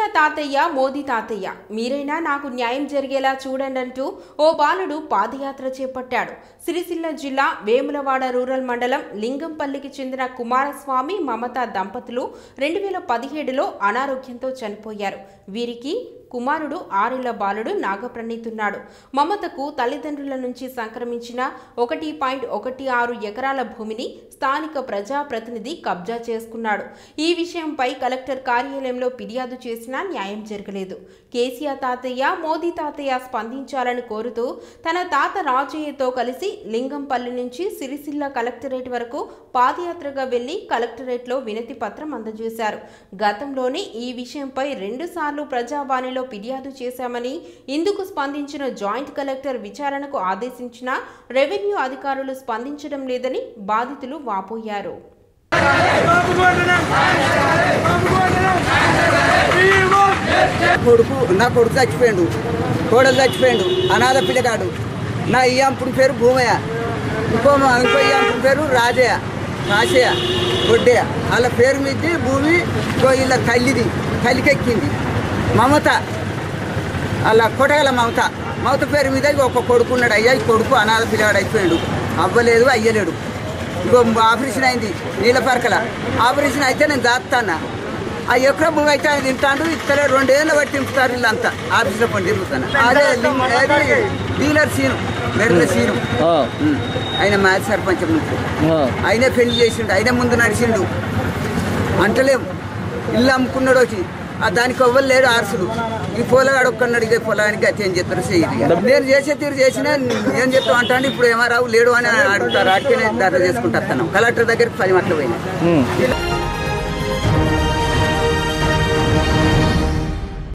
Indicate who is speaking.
Speaker 1: కేసీఆర్ తాతయ్య మోదీ తాతయ్య మీరైనా నాకు న్యాయం జరిగేలా చూడండి అంటూ ఓ బాలుడు పాదయాత్ర చేపట్టాడు సిరిసిల్ల జిల్లా వేములవాడ రూరల్ మండలం లింగంపల్లికి చెందిన కుమారస్వామి మమత దంపతులు రెండు వేల పదిహేడులో అనారోగ్యంతో చనిపోయారు వీరికి కుమారుడు ఆరేళ్ల బాలుడు నాగప్రణీతున్నాడు మమతకు తల్లిదండ్రుల నుంచి సంక్రమించిన ఒకటి పాయింట్ ఒకటి ఆరు ఎకరాల భూమిని స్థానిక ప్రజాప్రతినిధి కబ్జా చేసుకున్నాడు ఈ విషయంపై కలెక్టర్ కార్యాలయంలో ఫిర్యాదు చేసినా న్యాయం జరగలేదు కేసీఆర్ తాతయ్య మోదీ తాతయ్య స్పందించాలని కోరుతూ తన తాత రాజయ్యతో కలిసి లింగంపల్లి నుంచి సిరిసిల్ల కలెక్టరేట్ వరకు పాదయాత్రగా వెళ్లి కలెక్టరేట్లో వినతి పత్రం అందజేశారు గతంలోనే ఈ విషయంపై రెండుసార్లు ప్రజావాణిలో ఫిర్యాదు చేశామని ఇందుకు స్పందించిన జాయింట్ కలెక్టర్ విచారణకు ఆదేశించిన రెవెన్యూ అధికారులు స్పందించడం లేదని బాధితులు వాపోయారు
Speaker 2: కొడుకు నా కొడుకు చచ్చిపోయాడు కోడలు చచ్చిపోయాడు అనాథ పిల్లగాడు నా ఇయ్యంపుడి పేరు భూమయ్య ఇంకో మా- ఇంకో ఇయ్యంపుడి పేరు రాజయ్య కాశయ్య గొడ్డయ్య వాళ్ళ పేరు మీద భూమి ఇంకో వీళ్ళ తల్లిది తల్లికెక్కింది మమత అలా కొటగల మమత మమత పేరు మీద ఇగో ఒక కొడుకున్నాడు అయ్యా ఈ కొడుకు అనాథ పిల్లగాడు అయిపోయాడు అవ్వలేదు అయ్యలేడు ఇంకో ఆపరేషన్ అయింది నీళ్ళ పరకల ఆపరేషన్ అయితే నేను దాస్తాను ఆ ఎక్కడ భూమి అయితే ఆయన తింటాడు ఇతర రెండేళ్ళ బట్టి తింపుతారు వీళ్ళంతా ఆఫీస్లో పని తిరుగుతాను అదే లింగ- ఏది డీలర్ సీను మెడల సీను ఉం. ఆయన మాజీ సర్పంచ్ ముందు ఆయనే పెళ్లి చేసిండు ఆయనే ముందు నడిచిండు అంటలేము ఇల్లు అమ్ముకున్నాడు వచ్చి ఆ దానికి ఎవ్వరు లేడు ఆర్సుడు ఈ పొలగాడు ఒక్కన్నాడు ఇక పొలానికి గతి ఏం చెప్తారు చేయదు నేను చేసే తీరు చేసినా ఏం చెప్తావు అంటాను ఇప్పుడు ఏమారావు లేడు అని అడుగుతారు అడిగితే ధర చేసుకుంటాను కలెక్టర్ దగ్గరికి పది మాటలు పోయినా